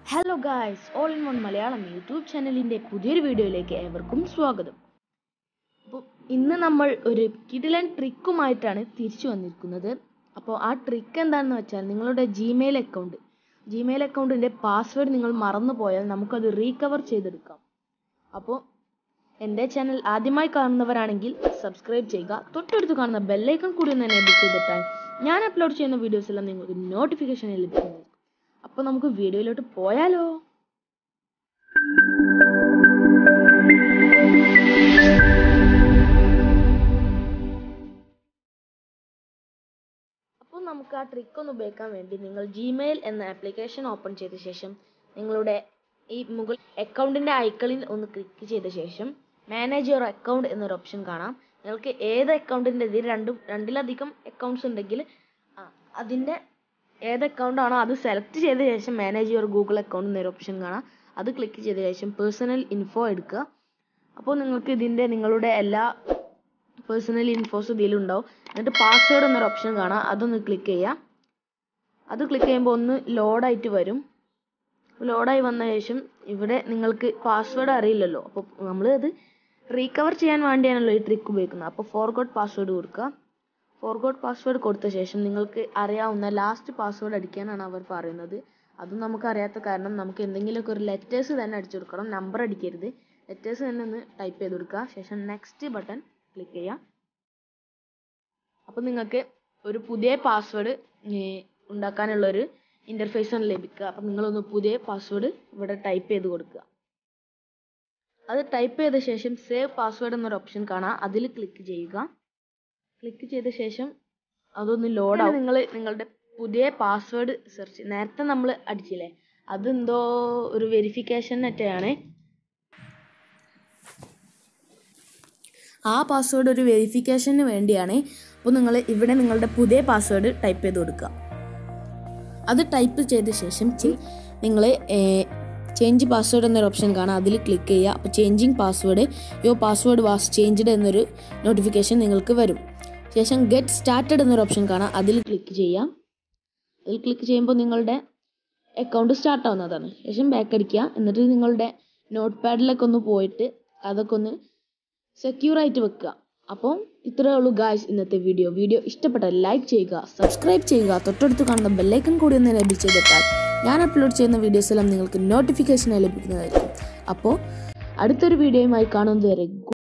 hello guys all in one Malayalam YouTube ചാനലിൻ്റെ പുതിയൊരു വീഡിയോയിലേക്ക് ഏവർക്കും സ്വാഗതം അപ്പോൾ ഇന്ന് നമ്മൾ ഒരു കിടിലൻ ട്രിക്കുമായിട്ടാണ് തിരിച്ചു വന്നിരിക്കുന്നത് അപ്പോൾ ആ ട്രിക്ക് എന്താണെന്ന് വെച്ചാൽ നിങ്ങളുടെ ജിമെയിൽ അക്കൗണ്ട് ജിമെയിൽ അക്കൗണ്ടിൻ്റെ പാസ്വേഡ് നിങ്ങൾ മറന്നു പോയാൽ നമുക്കത് റീകവർ ചെയ്തെടുക്കാം അപ്പോൾ എൻ്റെ ചാനൽ ആദ്യമായി കാണുന്നവരാണെങ്കിൽ സബ്സ്ക്രൈബ് ചെയ്യുക തൊട്ടടുത്ത് കാണുന്ന ബെല്ലൈക്കൺ കൂടി ഒന്ന് എനേബിൾ ചെയ്തിട്ടാൽ ഞാൻ അപ്ലോഡ് ചെയ്യുന്ന വീഡിയോസ് എല്ലാം നിങ്ങൾക്ക് നോട്ടിഫിക്കേഷൻ ലഭിക്കുന്നതായിരിക്കും അപ്പോൾ നമുക്ക് വീഡിയോയിലോട്ട് പോയാലോ അപ്പോൾ നമുക്ക് ആ ട്രിക്ക് ഒന്ന് ഉപയോഗിക്കാൻ വേണ്ടി നിങ്ങൾ ജിമെയിൽ എന്ന ആപ്ലിക്കേഷൻ ഓപ്പൺ ചെയ്ത ശേഷം നിങ്ങളുടെ ഈ മുകൾ അക്കൗണ്ടിൻ്റെ ഐക്കണിൽ ഒന്ന് ക്ലിക്ക് ചെയ്ത ശേഷം മാനേജ് യുവർ അക്കൗണ്ട് എന്നൊരു ഓപ്ഷൻ കാണാം നിങ്ങൾക്ക് ഏത് അക്കൗണ്ടിൻ്റെ ഇതിൽ രണ്ടും രണ്ടിലധികം അക്കൗണ്ട്സ് ഉണ്ടെങ്കിൽ ആ, അതിൻ്റെ ഏത് അക്കൗണ്ട് ആണോ അത് സെലക്ട് ചെയ്ത ശേഷം മാനേജ് യുവർ ഗൂഗിൾ അക്കൗണ്ട് എന്നൊരു ഓപ്ഷൻ കാണാം അത് ക്ലിക്ക് ചെയ്ത ശേഷം പേഴ്സണൽ ഇൻഫോ എടുക്കുക അപ്പോൾ നിങ്ങൾക്ക് ഇതിൻ്റെ നിങ്ങളുടെ എല്ലാ പേഴ്സണൽ ഇൻഫോസ് ഇതിലുണ്ടാവും എന്നിട്ട് പാസ്വേഡ് എന്നൊരു ഓപ്ഷൻ കാണാം അതൊന്ന് ക്ലിക്ക് ചെയ്യുക അത് ക്ലിക്ക് ചെയ്യുമ്പോൾ ഒന്ന് ലോഡായിട്ട് വരും ലോഡായി വന്ന ശേഷം ഇവിടെ നിങ്ങൾക്ക് പാസ്വേഡ് അറിയില്ലല്ലോ അപ്പോൾ നമ്മൾ അത് റീകവർ ചെയ്യാൻ വേണ്ടിയാണല്ലോ ഈ ട്രിക്ക് ഉപയോഗിക്കുന്നത് അപ്പോൾ ഫോർഗോട്ട് പാസ്വേഡ് കൊടുക്കുക ഫോർഗോട്ട് പാസ്വേഡ് കൊടുത്ത ശേഷം നിങ്ങൾക്ക് അറിയാവുന്ന ലാസ്റ്റ് പാസ്വേഡ് അടിക്കാനാണ് അവർ പറയുന്നത് അതും നമുക്ക് അറിയാത്ത കാരണം നമുക്ക് എന്തെങ്കിലുമൊക്കെ ഒരു ലെറ്റേഴ്സ് തന്നെ അടിച്ചു കൊടുക്കണം നമ്പർ അടിക്കരുത് ലെറ്റേഴ്സ് തന്നെ ഒന്ന് ടൈപ്പ് ചെയ്ത് കൊടുക്കുക ശേഷം നെക്സ്റ്റ് ബട്ടൺ ക്ലിക്ക് ചെയ്യുക അപ്പോൾ നിങ്ങൾക്ക് ഒരു പുതിയ പാസ്വേഡ് ഉണ്ടാക്കാനുള്ളൊരു ഇൻ്റർഫേസ് ആണ് ലഭിക്കുക അപ്പം നിങ്ങളൊന്ന് പുതിയ പാസ്വേഡ് ഇവിടെ ടൈപ്പ് ചെയ്ത് കൊടുക്കുക അത് ടൈപ്പ് ചെയ്ത ശേഷം സേവ് പാസ്വേഡ് എന്നൊരു ഓപ്ഷൻ കാണാം അതിൽ ക്ലിക്ക് ചെയ്യുക ക്ലിക്ക് ചെയ്ത ശേഷം അതൊന്ന് ലോഡ് ആവും നിങ്ങൾ നിങ്ങളുടെ പുതിയ പാസ്വേഡ് സെർച്ച് നേരത്തെ നമ്മൾ അടിച്ചില്ലേ അതെന്തോ ഒരു വെരിഫിക്കേഷൻ മറ്റാണ് ആ പാസ്വേഡ് ഒരു വെരിഫിക്കേഷന് വേണ്ടിയാണ് അപ്പോൾ നിങ്ങൾ ഇവിടെ നിങ്ങളുടെ പുതിയ പാസ്വേഡ് ടൈപ്പ് ചെയ്ത് കൊടുക്കുക അത് ടൈപ്പ് ചെയ്ത ശേഷം നിങ്ങൾ ചേഞ്ച് പാസ്വേഡ് എന്നൊരു ഓപ്ഷൻ കാണാം അതിൽ ക്ലിക്ക് ചെയ്യുക അപ്പോൾ changing password your password was changed എന്നൊരു നോട്ടിഫിക്കേഷൻ നിങ്ങൾക്ക് വരും ശേഷം ഗെറ്റ് സ്റ്റാർട്ടഡ് എന്നൊരു ഓപ്ഷൻ കാണാം അതിൽ ക്ലിക്ക് ചെയ്യാം അതിൽ ക്ലിക്ക് ചെയ്യുമ്പോൾ നിങ്ങളുടെ അക്കൗണ്ട് സ്റ്റാർട്ട് ആവുന്നതാണ് ശേഷം ബാക്ക് അടിക്കുക എന്നിട്ട് നിങ്ങളുടെ നോട്ട് പാഡിലൊക്കെ ഒന്ന് പോയിട്ട് അതൊക്കെ ഒന്ന് സെക്യൂർ ആയിട്ട് വെക്കുക അപ്പോൾ ഇത്രയേ ഉള്ളൂ ഗായ്സ് ഇന്നത്തെ വീഡിയോ വീഡിയോ ഇഷ്ടപ്പെട്ടാൽ ലൈക്ക് ചെയ്യുക സബ്സ്ക്രൈബ് ചെയ്യുക തൊട്ടടുത്ത് കാണുന്ന ബെല്ലൈക്കൺ കൂടി ഒന്ന് എനേബിൾ ചെയ്തിട്ടാൽ ഞാൻ അപ്ലോഡ് ചെയ്യുന്ന വീഡിയോസ് എല്ലാം നിങ്ങൾക്ക് നോട്ടിഫിക്കേഷനായി ലഭിക്കുന്നതായിരിക്കും അപ്പോൾ അടുത്തൊരു വീഡിയോയുമായി കാണുന്നതുവരെ